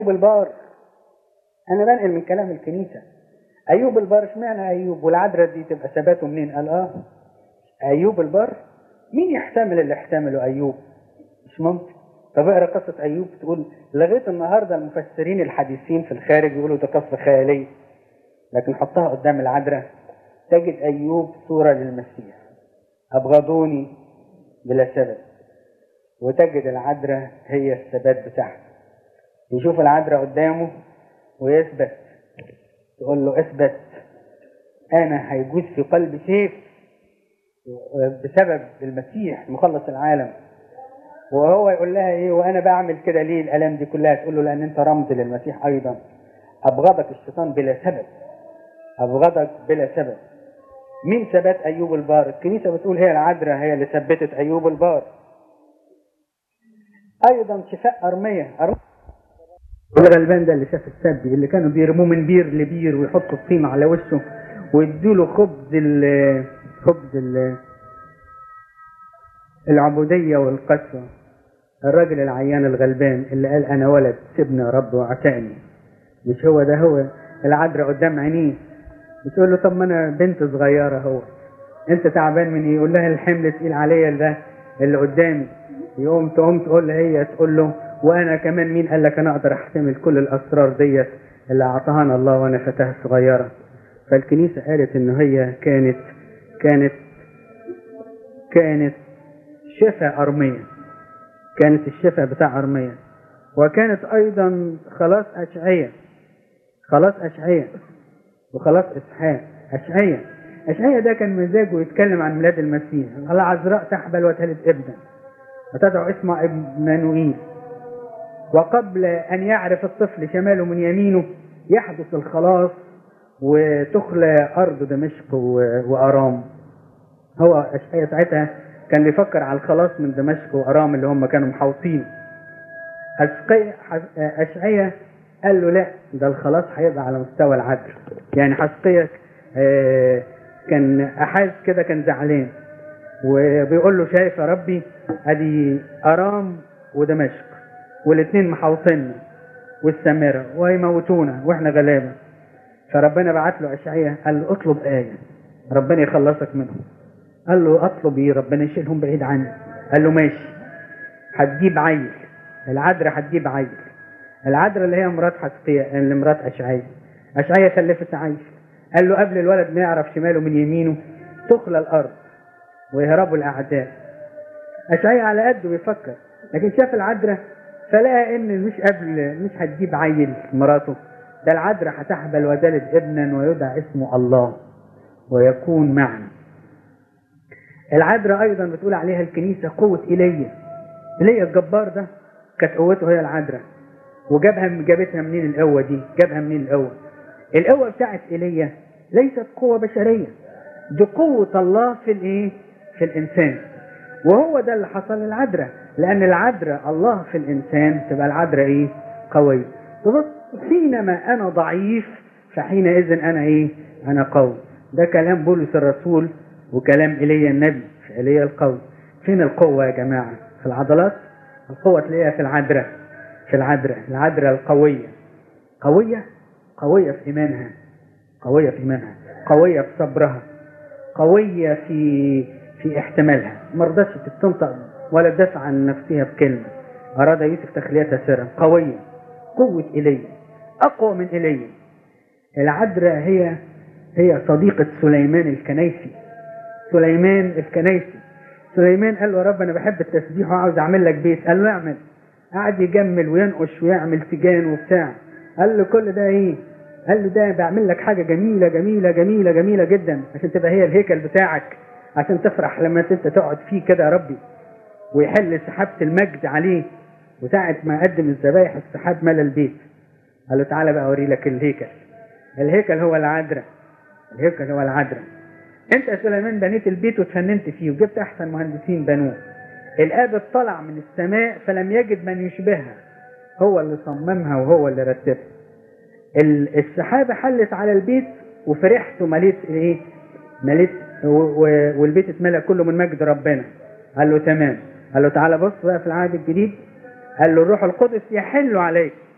البار انا بنقل من كلام الكنيسه ايوب البار اشمعنى ايوب والعذراء دي تبقى ثباته منين قال اه ايوب البار مين يحتمل اللي احتمله ايوب مش ممكن طب اقرا قصه ايوب تقول لغايه النهارده المفسرين الحديثين في الخارج يقولوا ده قصه خياليه لكن حطها قدام العذراء تجد ايوب صوره للمسيح ابغضوني بلا سبب وتجد العذراء هي الثبات بتاعته يشوف العذراء قدامه ويثبت تقول له اثبت انا هيجوز في قلبي سيف بسبب المسيح مخلص العالم وهو يقول لها ايه وانا بعمل كده ليه الالام دي كلها تقول له لان انت رمز للمسيح ايضا ابغضك الشيطان بلا سبب ابغضك بلا سبب مين ثبات ايوب البار الكنيسه بتقول هي العذراء هي اللي ثبتت ايوب البار ايضا شفاء ارميه أرمية الغلبان ده اللي شاف السبي اللي كانوا بيرموه من بير لبير ويحطوا الطين على وشه ويدوا له خبز ال خبز ال العبودية والقسوة الراجل العيان الغلبان اللي قال أنا ولد سيبني يا رب وعتقني مش هو ده هو العذراء قدام عينيه بتقول له طب ما أنا بنت صغيرة هو أنت تعبان من إيه؟ يقول لها الحمل تقيل عليا ده اللي قدامي يقوم تقوم تقول له هي تقول له وانا كمان مين قال لك انا اقدر احتمل كل الاسرار ديت اللي اعطاها الله وانا فتاه صغيره فالكنيسه قالت ان هي كانت كانت كانت شفاء ارميه كانت الشفاء بتاع ارميه وكانت ايضا خلاص اشعيه خلاص اشعيه وخلاص اسحاق اشعيه اشعيه ده كان مزاجه يتكلم عن ميلاد المسيح العذراء تحبل وتلد ابنا وتدعو اسمه ابنانوئيل وقبل أن يعرف الطفل شماله من يمينه يحدث الخلاص وتخلى أرض دمشق وأرام هو أشعية ساعتها كان بيفكر على الخلاص من دمشق وأرام اللي هم كانوا محوطين أشعية قال له لا ده الخلاص هيبقى على مستوى العدل يعني حسقية كان أحاز كده كان زعلان وبيقول له شايف يا ربي ادي ارام ودمشق والاثنين محوطيننا والسامرة وهيموتونا واحنا غلابة فربنا بعت له اشعياء قال له اطلب آية ربنا يخلصك منهم قال له اطلب ايه ربنا يشيلهم بعيد عني قال له ماشي هتجيب عيل العذراء هتجيب عيل العذراء اللي هي مرات حسقية اللي مرات اشعياء اشعياء خلفت عيل قال له قبل الولد ما يعرف شماله من يمينه تخلى الارض ويهربوا الاعداء اشعياء على قده بيفكر لكن شاف العذراء فلقى ان مش قبل مش هتجيب عيل مراته ده العذراء هتحبل وتلد ابنا ويدعى اسمه الله ويكون معنا العذراء ايضا بتقول عليها الكنيسه قوه ايليا ايليا الجبار ده كانت قوته هي العذراء وجابها جابتها منين القوه دي جابها منين القوه القوه بتاعت ايليا ليست قوه بشريه دي قوه الله في الايه في الانسان وهو ده اللي حصل للعذراء لان العذراء الله في الانسان تبقى العذراء ايه قويه تبص حينما انا ضعيف فحينئذ انا ايه انا قوي ده كلام بولس الرسول وكلام ايليا النبي في ايليا القوي فين القوه يا جماعه في العضلات القوه تلاقيها في العذراء في العذراء العذراء القويه قويه قويه في ايمانها قويه في ايمانها قويه في صبرها قويه في في احتمالها ما رضتش تنطق ولا تدافع عن نفسها بكلمه اراد يوسف تخليتها سرا قويه قوه ايليا اقوى من ايليا العذراء هي هي صديقة سليمان الكنيسي سليمان الكنيسي سليمان قال له يا رب انا بحب التسبيح وعاوز اعمل لك بيت قال له اعمل قعد يجمل وينقش ويعمل سجان وبتاع قال له كل ده ايه قال له ده بعمل لك حاجه جميله جميله جميله جميله جدا عشان تبقى هي الهيكل بتاعك عشان تفرح لما انت تقعد فيه كده يا ربي ويحل سحابة المجد عليه وساعة ما قدم الذبايح السحاب ملا البيت قال له تعالى بقى اوري لك الهيكل الهيكل هو العذراء الهيكل هو العذراء انت يا سليمان بنيت البيت وتفننت فيه وجبت احسن مهندسين بنوه الاب اطلع من السماء فلم يجد من يشبهها هو اللي صممها وهو اللي رتبها السحابة حلت على البيت وفرحت ومليت ايه مليت والبيت اتملى كله من مجد ربنا قال له تمام قال له تعالى بص بقى في العهد الجديد قال له الروح القدس يحل عليك